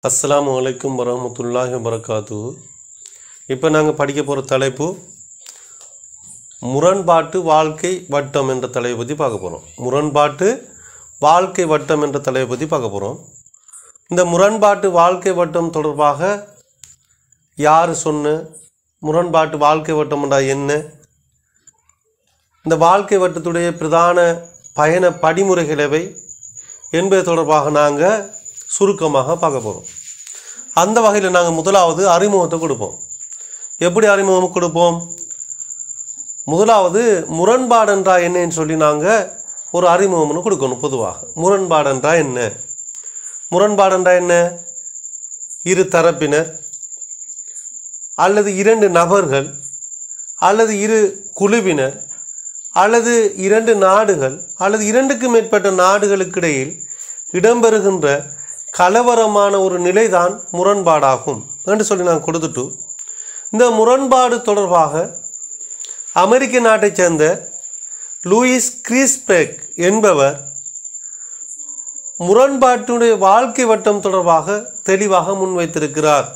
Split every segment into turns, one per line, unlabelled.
அஸ்ஸலாமு அலைக்கும் வரமத்துல்லாஹி வபரகாத்து இப்போ நாங்கள் படிக்க போகிற தலைப்பு முரண்பாட்டு வாழ்க்கை வட்டம் என்ற தலைவை பற்றி பார்க்க போகிறோம் முரண்பாட்டு வாழ்க்கை வட்டம் என்ற தலைவை பற்றி பார்க்க போகிறோம் இந்த முரண்பாட்டு வாழ்க்கை வட்டம் தொடர்பாக யார் சொன்ன முரண்பாட்டு வாழ்க்கை வட்டம்டா என்ன இந்த வாழ்க்கை வட்டத்துடைய பிரதான பயண படிமுறைகள் எவை என்பது தொடர்பாக நாங்கள் சுருக்கமாக பார்க்க போகிறோம் அந்த வகையில் நாங்கள் முதலாவது அறிமுகத்தை கொடுப்போம் எப்படி அறிமுகம் கொடுப்போம் முதலாவது முரண்பாடென்றா என்னன்னு சொல்லி நாங்கள் ஒரு அறிமுகம்னு கொடுக்கணும் பொதுவாக முரண்பாடென்றா என்ன முரண்பாடென்றா என்ன இரு தரப்பினர் அல்லது இரண்டு நபர்கள் அல்லது இரு குழுவினர் அல்லது இரண்டு நாடுகள் அல்லது இரண்டுக்கு மேற்பட்ட நாடுகளுக்கிடையில் இடம்பெறுகின்ற கலவரமான ஒரு நிலைதான் முரண்பாடாகும் என்று சொல்லி நான் கொடுத்துட்டு இந்த முரண்பாடு தொடர்பாக அமெரிக்க நாட்டைச் சேர்ந்த லூயிஸ் கிறிஸ்பெக் என்பவர் முரண்பாட்டுடைய வாழ்க்கை வட்டம் தொடர்பாக தெளிவாக முன்வைத்திருக்கிறார்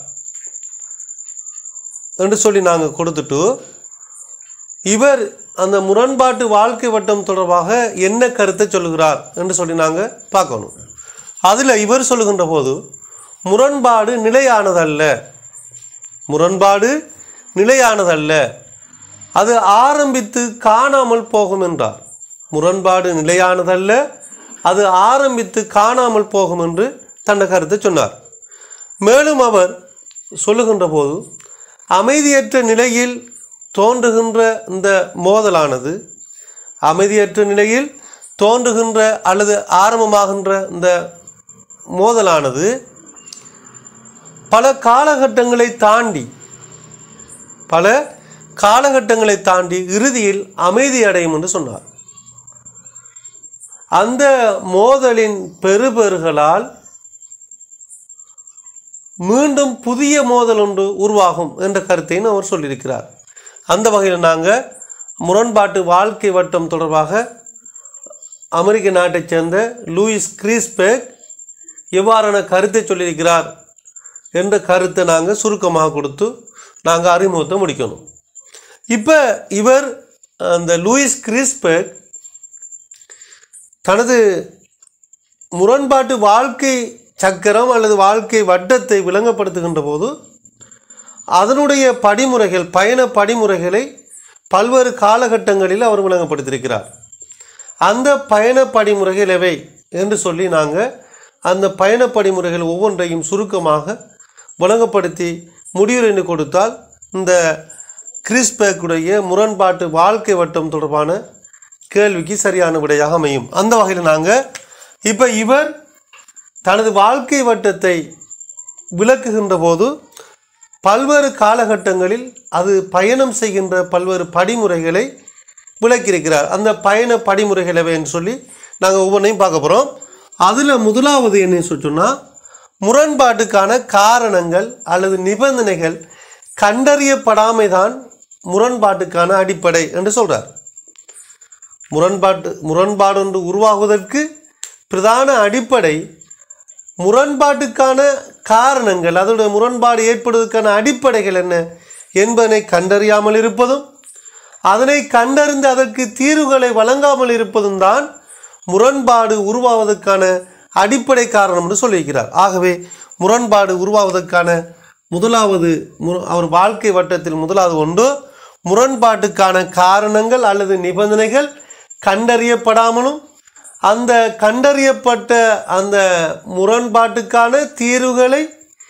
என்று சொல்லி நாங்கள் கொடுத்துட்டு இவர் அந்த முரண்பாட்டு வாழ்க்கை வட்டம் தொடர்பாக என்ன கருத்தை சொல்லுகிறார் என்று சொல்லி நாங்கள் பார்க்கணும் அதில் இவர் சொல்லுகின்ற போது முரண்பாடு நிலையானதல்ல முரண்பாடு நிலையானதல்ல அது ஆரம்பித்து காணாமல் போகும் என்றார் முரண்பாடு நிலையானதல்ல அது ஆரம்பித்து காணாமல் போகும் என்று தன்னை கருத்தை சொன்னார் மேலும் அவர் சொல்லுகின்ற போது அமைதியற்ற நிலையில் தோன்றுகின்ற இந்த மோதலானது அமைதியற்ற நிலையில் தோன்றுகின்ற அல்லது ஆரம்பமாகின்ற இந்த மோதலானது பல காலகட்டங்களை தாண்டி பல காலகட்டங்களை தாண்டி இறுதியில் அமைதி அடையும் என்று சொன்னார் அந்த மோதலின் பெறுபெறுகளால் மீண்டும் புதிய மோதல் ஒன்று உருவாகும் என்ற கருத்தையும் அவர் சொல்லியிருக்கிறார் அந்த வகையில் நாங்கள் முரண்பாட்டு வாழ்க்கை வட்டம் தொடர்பாக அமெரிக்க நாட்டைச் சேர்ந்த லூயிஸ் கிறிஸ்பெக் எவ்வாறான கருத்தை சொல்லியிருக்கிறார் என்ற கருத்தை நாங்கள் சுருக்கமாக கொடுத்து நாங்கள் அறிமுகத்தை முடிக்கணும் இப்போ இவர் அந்த லூயிஸ் கிறிஸ்பெக் தனது முரண்பாட்டு வாழ்க்கை சக்கரம் அல்லது வாழ்க்கை வட்டத்தை விளங்கப்படுத்துகின்ற போது அதனுடைய படிமுறைகள் பயண படிமுறைகளை பல்வேறு காலகட்டங்களில் அவர் விளங்கப்படுத்தியிருக்கிறார் அந்த பயண படிமுறைகள் எவை என்று சொல்லி நாங்கள் அந்த பயண படிமுறைகள் ஒவ்வொன்றையும் சுருக்கமாக விளங்கப்படுத்தி முடிவுரை கொடுத்தால் இந்த கிறிஸ்பேக்குடைய முரண்பாட்டு வாழ்க்கை வட்டம் தொடர்பான கேள்விக்கு சரியான விடையாக அமையும் அந்த வகையில் நாங்கள் இப்போ இவர் தனது வாழ்க்கை வட்டத்தை விளக்குகின்ற போது பல்வேறு காலகட்டங்களில் அது பயணம் செய்கின்ற பல்வேறு படிமுறைகளை விளக்கியிருக்கிறார் அந்த பயண படிமுறைகள் எவைன்னு சொல்லி நாங்கள் ஒவ்வொன்றையும் பார்க்க போகிறோம் அதில் முதலாவது என்ன சொன்னால் முரண்பாட்டுக்கான காரணங்கள் அல்லது நிபந்தனைகள் கண்டறியப்படாமை தான் முரண்பாட்டுக்கான அடிப்படை என்று சொல்கிறார் முரண்பாட்டு முரண்பாடு ஒன்று உருவாகுவதற்கு பிரதான அடிப்படை முரண்பாட்டுக்கான காரணங்கள் அதோடைய முரண்பாடு ஏற்படுவதற்கான அடிப்படைகள் என்ன என்பதனை கண்டறியாமல் இருப்பதும் அதனை கண்டறிந்து அதற்கு தீர்வுகளை வழங்காமல் இருப்பதும் தான் முரண்பாடு உருவாவதற்கான அடிப்படை காரணம் என்று சொல்லியிருக்கிறார் ஆகவே முரண்பாடு உருவாவதற்கான முதலாவது மு- அவர் வாழ்க்கை வட்டத்தில் முதலாவது ஒன்று முரண்பாட்டுக்கான காரணங்கள் அல்லது நிபந்தனைகள் கண்டறியப்படாமலும் அந்த கண்டறியப்பட்ட அந்த முரண்பாட்டுக்கான தீர்வுகளை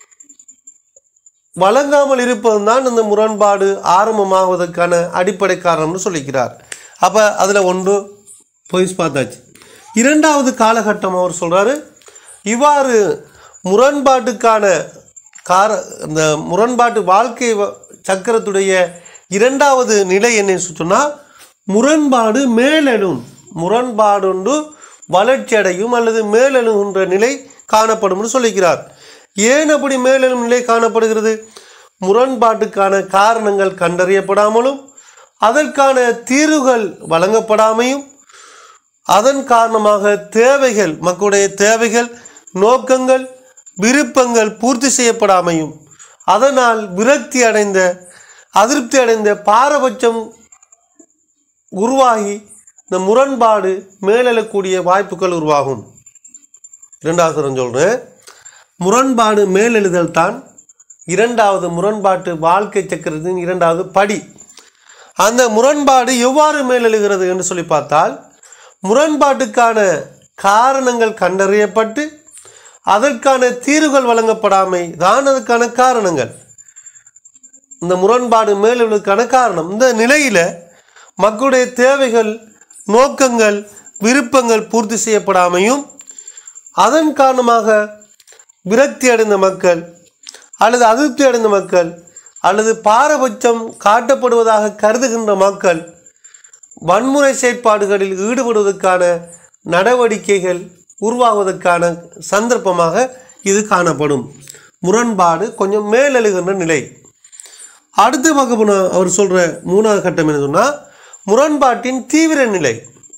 வழங்காமல் இருப்பதுதான் இந்த முரண்பாடு ஆரம்பமாவதற்கான அடிப்படை காரணம்னு சொல்லிக்கிறார் அப்போ அதில் ஒன்று போய் பார்த்தாச்சு இரண்டாவது காலகட்டம் அவர் சொல்கிறாரு இவ்வாறு முரண்பாட்டுக்கான கார இந்த முரண்பாட்டு வாழ்க்கை வ- சக்கரத்துடைய இரண்டாவது நிலை என்ன சொன்னால் முரண்பாடு மேலெழும் முரண்பாடு ஒன்று வளர்ச்சி அடையும் அல்லது மேலெழுகின்ற நிலை காணப்படும்னு சொல்லிக்கிறார் ஏன் அப்படி மேலெழும் நிலை காணப்படுகிறது முரண்பாட்டுக்கான காரணங்கள் கண்டறியப்படாமலும் அதற்கான தீர்வுகள் வழங்கப்படாமையும் அதன் காரணமாக தேவைகள் மக்களுடைய தேவைகள் நோக்கங்கள் விருப்பங்கள் பூர்த்தி செய்யப்படாமையும் அதனால் விரக்தி அடைந்த அதிருப்தி அடைந்த பாரபட்சம் உருவாகி இந்த முரண்பாடு மேலெழக்கூடிய வாய்ப்புகள் உருவாகும் இரண்டாவது சொல்கிறேன் முரண்பாடு மேலெழுதல் தான் இரண்டாவது முரண்பாட்டு வாழ்க்கை சக்கரத்தின் இரண்டாவது படி அந்த முரண்பாடு எவ்வாறு மேலெழுகிறது என்று சொல்லி பார்த்தால் முரண்பாட்டுக்கான காரணங்கள் கண்டறியப்பட்டு அதற்கான தீர்வுகள் வழங்கப்படாமை தான் அதுக்கான காரணங்கள் இந்த முரண்பாடு மேலெழுவதற்கான காரணம் இந்த நிலையில் மக்களுடைய தேவைகள் நோக்கங்கள் விருப்பங்கள் பூர்த்தி செய்யப்படாமையும் அதன் காரணமாக விரக்தி அடைந்த மக்கள் அல்லது அதிருப்தி அடைந்த மக்கள் அல்லது பாரபட்சம் காட்டப்படுவதாக கருதுகின்ற மக்கள் வன்முறை செயற்பாடுகளில் ஈடுபடுவதற்கான நடவடிக்கைகள் உருவாகுவதற்கான சந்தர்ப்பமாக இது காணப்படும் முரண்பாடு கொஞ்சம் மேலெழுகின்ற நிலை அடுத்து பார்க்க போனால் அவர் சொல்கிற மூணாவது கட்டம் என்ன சொன்னால் முரண்பாட்டின் தீவிர நிலை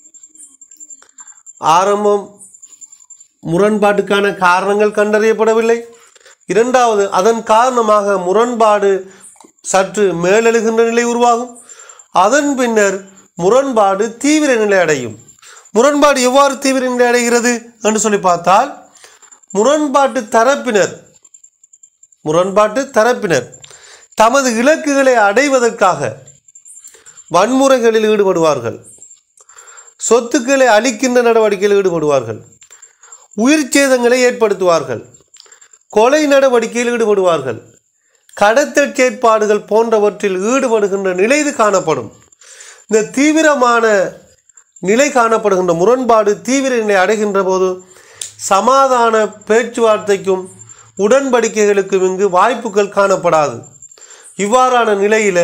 ஆரம்பம் முரண்பாட்டுக்கான காரணங்கள் கண்டறியப்படவில்லை இரண்டாவது அதன் காரணமாக முரண்பாடு சற்று மேலெழுகின்ற நிலை உருவாகும் அதன் பின்னர் முரண்பாடு தீவிர நிலை அடையும் முரண்பாடு எவ்வாறு தீவிர நிலை அடைகிறது என்று சொல்லி பார்த்தால் முரண்பாட்டு தரப்பினர் முரண்பாட்டு தரப்பினர் தமது இலக்குகளை அடைவதற்காக வன்முறைகளில் ஈடுபடுவார்கள் சொத்துக்களை அளிக்கின்ற நடவடிக்கையில் ஈடுபடுவார்கள் உயிர் சேதங்களை ஏற்படுத்துவார்கள் கொலை நடவடிக்கையில் ஈடுபடுவார்கள் கடத்தல் செயற்பாடுகள் போன்றவற்றில் ஈடுபடுகின்ற நிலை இது காணப்படும் இந்த தீவிரமான நிலை காணப்படுகின்ற முரண்பாடு தீவிர நிலை அடைகின்ற போது சமாதான பேச்சுவார்த்தைக்கும் உடன்படிக்கைகளுக்கும் இங்கு வாய்ப்புகள் காணப்படாது இவ்வாறான நிலையில்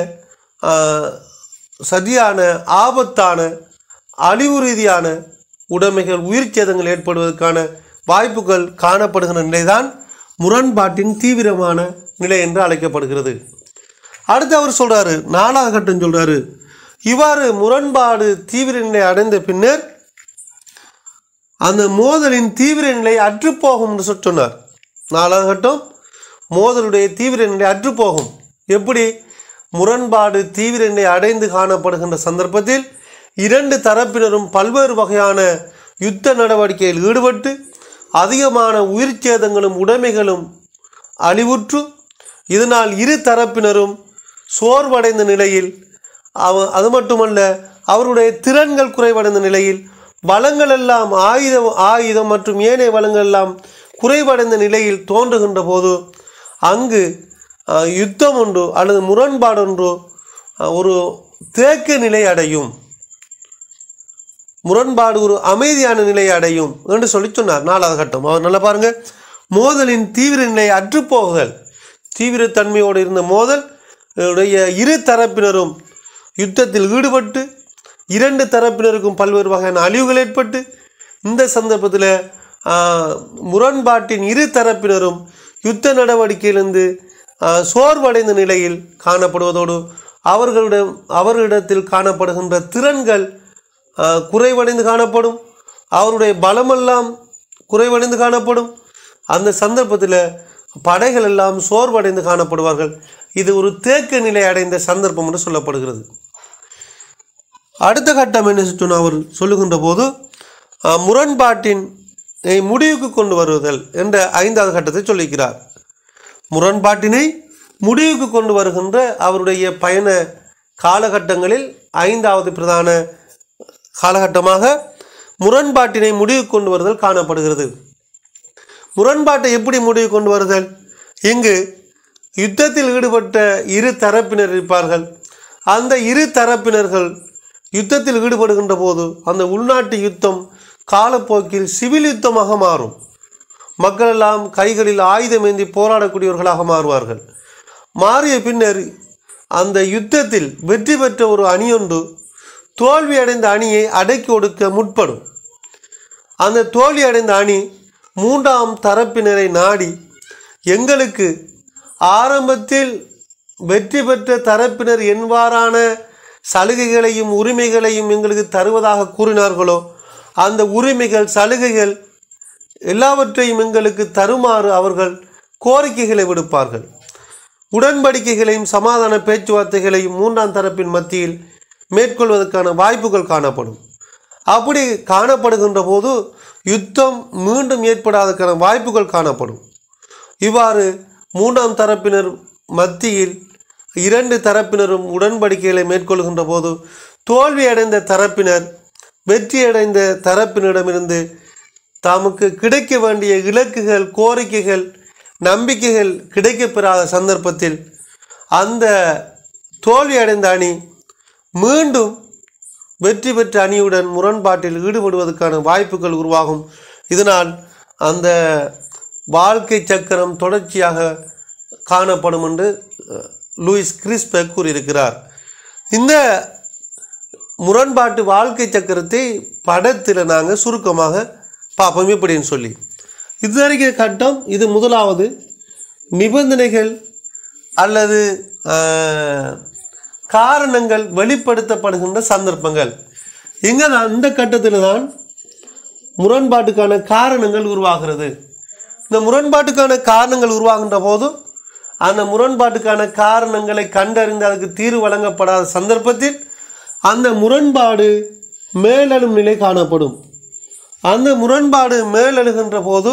சரியான ஆபத்தான அழிவு ரீதியான உடைமைகள் உயிர் சேதங்கள் ஏற்படுவதற்கான வாய்ப்புகள் காணப்படுகின்ற நிலைதான் முரண்பாட்டின் தீவிரமான நிலை என்று அழைக்கப்படுகிறது அடுத்து அவர் சொல்றாரு நாலாவது கட்டம் சொல்றாரு இவ்வாறு முரண்பாடு தீவிர நிலை அடைந்த பின்னர் அந்த மோதலின் தீவிர நிலை அற்றுப்போகும் என்று சொல்லி சொன்னார் நாலாவது கட்டம் மோதலுடைய தீவிர நிலை அற்றுப்போகும் எப்படி முரண்பாடு தீவிர நிலை அடைந்து காணப்படுகின்ற சந்தர்ப்பத்தில் இரண்டு தரப்பினரும் பல்வேறு வகையான யுத்த நடவடிக்கையில் ஈடுபட்டு அதிகமான உயிர் சேதங்களும் உடைமைகளும் அழிவுற்று இதனால் இரு தரப்பினரும் சோர்வடைந்த நிலையில் அவ அது மட்டுமல்ல அவருடைய திறன்கள் குறைவடைந்த நிலையில் வளங்கள் எல்லாம் ஆயுதம் ஆயுதம் மற்றும் ஏனைய வளங்கள் எல்லாம் குறைவடைந்த நிலையில் தோன்றுகின்ற போது அங்கு அஹ், யுத்தம் ஒன்று அல்லது முரண்பாடு ஒன்று அஹ், ஒரு தேக்க நிலை அடையும் முரண்பாடு ஒரு அமைதியான நிலையை அடையும் என்று சொல்லி சொன்னார் நாலாவது கட்டம் அவர் நல்லா பாருங்க மோதலின் தீவிர நிலை அற்றுப்போகுதல் தீவிரத்தன்மையோடு இருந்த மோதல் உடைய இரு தரப்பினரும் யுத்தத்தில் ஈடுபட்டு இரண்டு தரப்பினருக்கும் பல்வேறு வகையான அழிவுகள் ஏற்பட்டு இந்த சந்தர்ப்பத்தில் ஆஹ், முரண்பாட்டின் இரு தரப்பினரும் யுத்த நடவடிக்கையிலிருந்து ஆஹ், சோர்வடைந்த நிலையில் காணப்படுவதோடு அவர்களிடம் அவர்களிடத்தில் காணப்படுகின்ற திறன்கள் ஆஹ், குறைவடைந்து காணப்படும் அவருடைய பலமெல்லாம் குறைவடைந்து காணப்படும் அந்த சந்தர்ப்பத்தில் படைகள் எல்லாம் சோர்வடைந்து காணப்படுவார்கள் இது ஒரு தேக்க நிலை அடைந்த சந்தர்ப்பம் என்று சொல்லப்படுகிறது அடுத்த கட்டம் என்ன சொன்ன அவர் சொல்லுகின்ற போது அஹ், முரண்பாட்டின் அஹ், முடிவுக்கு கொண்டு வருதல் என்ற ஐந்தாவது கட்டத்தை சொல்லிக்கிறார் முரண்பாட்டினை முடிவுக்கு கொண்டு வருகின்ற அவருடைய பயண காலகட்டங்களில் ஐந்தாவது பிரதான காலகட்டமாக முரண்பாட்டினை முடிவுக்கு கொண்டு வருதல் காணப்படுகிறது முரண்பாட்டை எப்படி முடிவு கொண்டு வருதல் இங்கு யுத்தத்தில் ஈடுபட்ட இரு தரப்பினர் இருப்பார்கள் அந்த இரு தரப்பினர்கள் யுத்தத்தில் ஈடுபடுகின்ற போது அந்த உள்நாட்டு யுத்தம் காலப்போக்கில் சிவில் யுத்தமாக மாறும் மக்கள் எல்லாம் கைகளில் ஆயுதம் ஏந்தி போராடக்கூடியவர்களாக மாறுவார்கள் மாறிய பின்னர் அந்த யுத்தத்தில் வெற்றி பெற்ற ஒரு அணியொன்று தோல்வி அடைந்த அணியை அடக்கி ஒடுக்க முற்படும் அந்த தோல்வி அடைந்த அணி மூன்றாம் தரப்பினரை நாடி எங்களுக்கு ஆரம்பத்தில் வெற்றி பெற்ற தரப்பினர் எவ்வாறான சலுகைகளையும் உரிமைகளையும் எங்களுக்கு தருவதாக கூறினார்களோ அந்த உரிமைகள் சலுகைகள் எல்லாவற்றையும் எங்களுக்கு தருமாறு அவர்கள் கோரிக்கைகளை விடுப்பார்கள் உடன்படிக்கைகளையும் சமாதான பேச்சுவார்த்தைகளையும் மூன்றாம் தரப்பின் மத்தியில் மேற்கொள்வதற்கான வாய்ப்புகள் காணப்படும் அப்படி காணப்படுகின்ற போது யுத்தம் மீண்டும் ஏற்படாதற்கான வாய்ப்புகள் காணப்படும் இவ்வாறு மூன்றாம் தரப்பினர் மத்தியில் இரண்டு தரப்பினரும் உடன்படிக்கைகளை மேற்கொள்கின்ற போது தோல்வியடைந்த தரப்பினர் வெற்றியடைந்த தரப்பினரிடமிருந்து தமக்கு கிடைக்க வேண்டிய இலக்குகள் கோரிக்கைகள் நம்பிக்கைகள் கிடைக்கப்பெறாத சந்தர்ப்பத்தில் அந்த தோல்வியடைந்த அணி மீண்டும் வெற்றி பெற்ற அணியுடன் முரண்பாட்டில் ஈடுபடுவதற்கான வாய்ப்புகள் உருவாகும் இதனால் அந்த வாழ்க்கை சக்கரம் தொடர்ச்சியாக காணப்படும் என்று அஹ், லூயிஸ் கிறிஸ்பெக் கூறியிருக்கிறார் இந்த முரண்பாட்டு வாழ்க்கை சக்கரத்தை படத்தில் நாங்கள் சுருக்கமாக பார்ப்போம் இப்படின்னு சொல்லி இது வரைக்கும் கட்டம் இது முதலாவது நிபந்தனைகள் அல்லது ஆஹ், காரணங்கள் வெளிப்படுத்தப்படுகின்ற சந்தர்ப்பங்கள் இங்கே தான் இந்த கட்டத்தில் தான் முரண்பாட்டுக்கான காரணங்கள் உருவாகிறது இந்த முரண்பாட்டுக்கான காரணங்கள் உருவாகின்ற போது அந்த முரண்பாட்டுக்கான காரணங்களை கண்டறிந்து அதுக்கு தீர்வு வழங்கப்படாத சந்தர்ப்பத்தில் அந்த முரண்பாடு மேலெழும் நிலை காணப்படும் அந்த முரண்பாடு மேலெழுகின்ற போது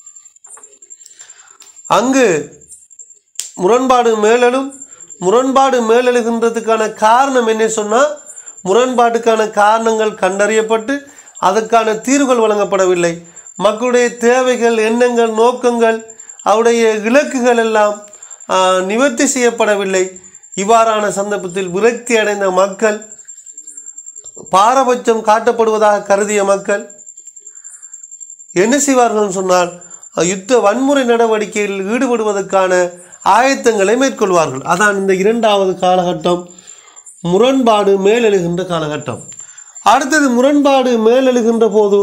அங்கு முரண்பாடு மேலெழும் முரண்பாடு மேலெழுகின்றதுக்கான காரணம் என்ன சொன்னால் முரண்பாட்டுக்கான காரணங்கள் கண்டறியப்பட்டு அதற்கான தீர்வுகள் வழங்கப்படவில்லை மக்களுடைய தேவைகள் எண்ணங்கள் நோக்கங்கள் அவருடைய இலக்குகள் எல்லாம் ஆ, நிவர்த்தி செய்யப்படவில்லை இவ்வாறான சந்தர்ப்பத்தில் விரக்தி அடைந்த மக்கள் பாரபட்சம் காட்டப்படுவதாக கருதிய மக்கள் என்ன செய்வார்கள் சொன்னால் யுத்த வன்முறை நடவடிக்கையில் ஈடுபடுவதற்கான ஆயத்தங்களை மேற்கொள்வார்கள் அதான் இந்த இரண்டாவது காலகட்டம் முரண்பாடு மேலெழுகின்ற காலகட்டம் அடுத்தது முரண்பாடு மேலெழுகின்ற போது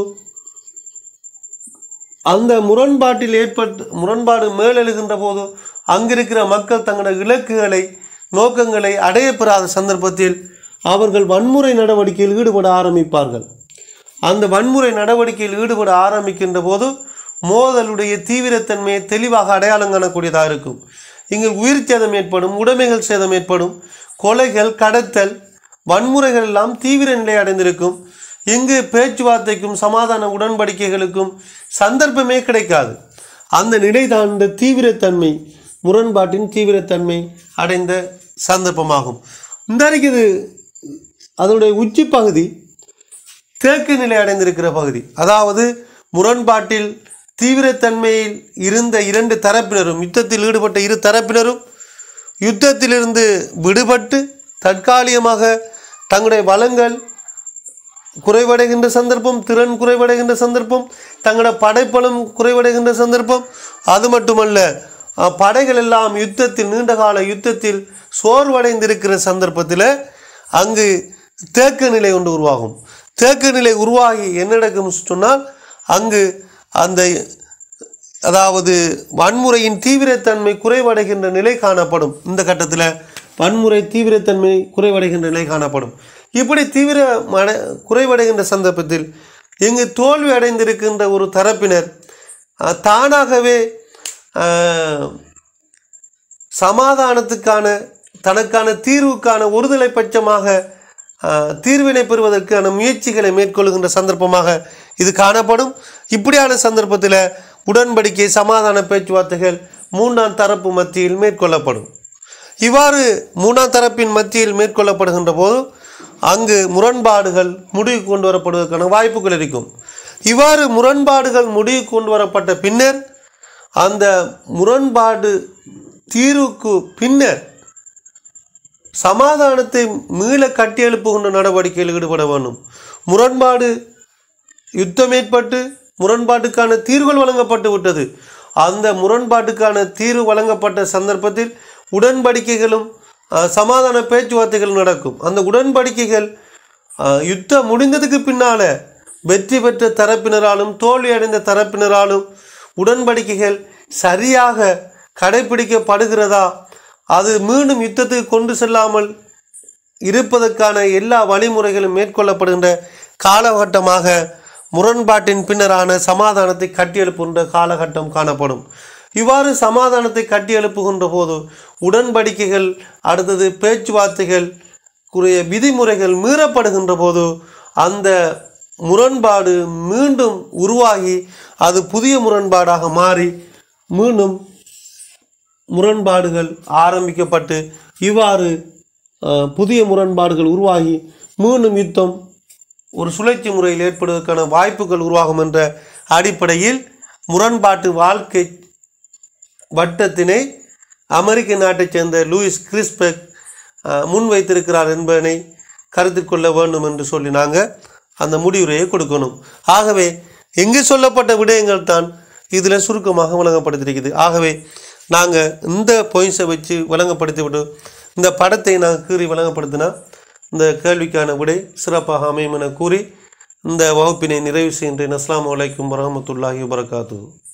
அந்த முரண்பாட்டில் ஏற்பட்டு முரண்பாடு மேலெழுகின்ற போது அங்கிருக்கிற மக்கள் தங்களோட இலக்குகளை நோக்கங்களை அடையப்பெறாத சந்தர்ப்பத்தில் அவர்கள் வன்முறை நடவடிக்கையில் ஈடுபட ஆரம்பிப்பார்கள் அந்த வன்முறை நடவடிக்கையில் ஈடுபட ஆரம்பிக்கின்ற போது மோதலுடைய தீவிரத்தன்மையை தெளிவாக அடையாளம் காணக்கூடியதாக இருக்கும் இங்கு உயிர் சேதம் ஏற்படும் உடைமைகள் சேதம் ஏற்படும் கொலைகள் கடத்தல் வன்முறைகள் எல்லாம் தீவிர நிலை அடைந்திருக்கும் இங்கு பேச்சுவார்த்தைக்கும் சமாதான உடன்படிக்கைகளுக்கும் சந்தர்ப்பமே கிடைக்காது அந்த நிலை தான் இந்த தீவிரத்தன்மை முரண்பாட்டின் தீவிரத்தன்மை அடைந்த சந்தர்ப்பமாகும் இந்த அன்றைக்கு இது அதனுடைய உச்சி பகுதி தேக்க நிலை அடைந்திருக்கிற பகுதி அதாவது முரண்பாட்டில் தீவிரத்தன்மையில் இருந்த இரண்டு தரப்பினரும் யுத்தத்தில் ஈடுபட்ட இரு தரப்பினரும் யுத்தத்திலிருந்து விடுபட்டு தற்காலிகமாக தங்களுடைய வளங்கள் குறைவடைகின்ற சந்தர்ப்பம் திறன் குறைவடைகின்ற சந்தர்ப்பம் தங்களோட படைப்பலம் குறைவடைகின்ற சந்தர்ப்பம் அது மட்டுமல்ல அஹ், படைகள் எல்லாம் யுத்தத்தில் நீண்டகால யுத்தத்தில் சோர்வடைந்திருக்கிற சந்தர்ப்பத்தில் அங்கு தேக்க நிலை ஒன்று உருவாகும் தேக்க நிலை உருவாகி என்ன நடக்கும் சொன்னால் அங்கு அந்த அதாவது வன்முறையின் தீவிரத்தன்மை குறைவடைகின்ற நிலை காணப்படும் இந்த கட்டத்தில் வன்முறை தீவிரத்தன்மை குறைவடைகின்ற நிலை காணப்படும் இப்படி தீவிர மட குறைவடைகின்ற சந்தர்ப்பத்தில் இங்கு தோல்வி அடைந்திருக்கின்ற ஒரு தரப்பினர் அஹ், தானாகவே அஹ், சமாதானத்துக்கான தனக்கான தீர்வுக்கான ஒருதலை பட்சமாக ஆஹ், தீர்வினை பெறுவதற்கான முயற்சிகளை மேற்கொள்கின்ற சந்தர்ப்பமாக இது காணப்படும் இப்படியான சந்தர்ப்பத்தில் உடன்படிக்கை சமாதான பேச்சுவார்த்தைகள் மூன்றாம் தரப்பு மத்தியில் மேற்கொள்ளப்படும் இவ்வாறு மூணாம் தரப்பின் மத்தியில் மேற்கொள்ளப்படுகின்ற போது அங்கு முரண்பாடுகள் முடிவு கொண்டு வரப்படுவதற்கான வாய்ப்புகள் இருக்கும் இவ்வாறு முரண்பாடுகள் முடிவு கொண்டு வரப்பட்ட பின்னர் அந்த முரண்பாடு தீர்வுக்கு பின்னர் சமாதானத்தை மீள கட்டியெழுப்புகின்ற நடவடிக்கையில் ஈடுபட வேண்டும் முரண்பாடு யுத்தம் ஏற்பட்டு முரண்பாட்டுக்கான தீர்வுகள் வழங்கப்பட்டு விட்டது அந்த முரண்பாட்டுக்கான தீர்வு வழங்கப்பட்ட சந்தர்ப்பத்தில் உடன்படிக்கைகளும் அஹ், சமாதான பேச்சுவார்த்தைகள் நடக்கும் அந்த உடன்படிக்கைகள் அஹ், யுத்தம் முடிந்ததுக்கு பின்னால வெற்றி பெற்ற தரப்பினராலும் தோல்வி அடைந்த தரப்பினராலும் உடன்படிக்கைகள் சரியாக கடைபிடிக்கப்படுகிறதா அது மீண்டும் யுத்தத்துக்கு கொண்டு செல்லாமல் இருப்பதற்கான எல்லா வழிமுறைகளும் மேற்கொள்ளப்படுகின்ற காலகட்டமாக முரண்பாட்டின் பின்னரான சமாதானத்தை கட்டியெழுப்புகின்ற காலகட்டம் காணப்படும் இவ்வாறு சமாதானத்தை கட்டியெழுப்புகின்ற போது உடன்படிக்கைகள் அடுத்தது பேச்சுவார்த்தைகள் குறைய விதிமுறைகள் மீறப்படுகின்ற போது அந்த முரண்பாடு மீண்டும் உருவாகி அது புதிய முரண்பாடாக மாறி மீண்டும் முரண்பாடுகள் ஆரம்பிக்கப்பட்டு இவ்வாறு அஹ், புதிய முரண்பாடுகள் உருவாகி மீண்டும் யுத்தம் ஒரு சுழற்சி முறையில் ஏற்படுவதற்கான வாய்ப்புகள் உருவாகும் என்ற அடிப்படையில் முரண்பாட்டு வாழ்க்கை வட்டத்தினை அமெரிக்க நாட்டைச் சேர்ந்த லூயிஸ் கிறிஸ்பெக் அஹ், முன்வைத்திருக்கிறார் என்பதனை கருத்தில் கொள்ள வேண்டும் என்று சொல்லி நாங்கள் அந்த முடிவுரையை கொடுக்கணும் ஆகவே இங்கு சொல்லப்பட்ட விடயங்கள் தான் இதில் சுருக்கமாக வழங்கப்படுத்திருக்குது ஆகவே நாங்கள் இந்த பாயிண்ட்ஸை வச்சு வழங்கப்படுத்திவிட்டு இந்த படத்தை நாங்கள் கீறி வழங்கப்படுத்தினா இந்த கேள்விக்கான விடை சிறப்பாக அமையும் என கூறி இந்த வகுப்பினை நிறைவு செய்கின்றேன் அஸ்ஸலாமு அலைக்கும் வரஹ்மத்துல்லாஹி வபரகாத்துஹு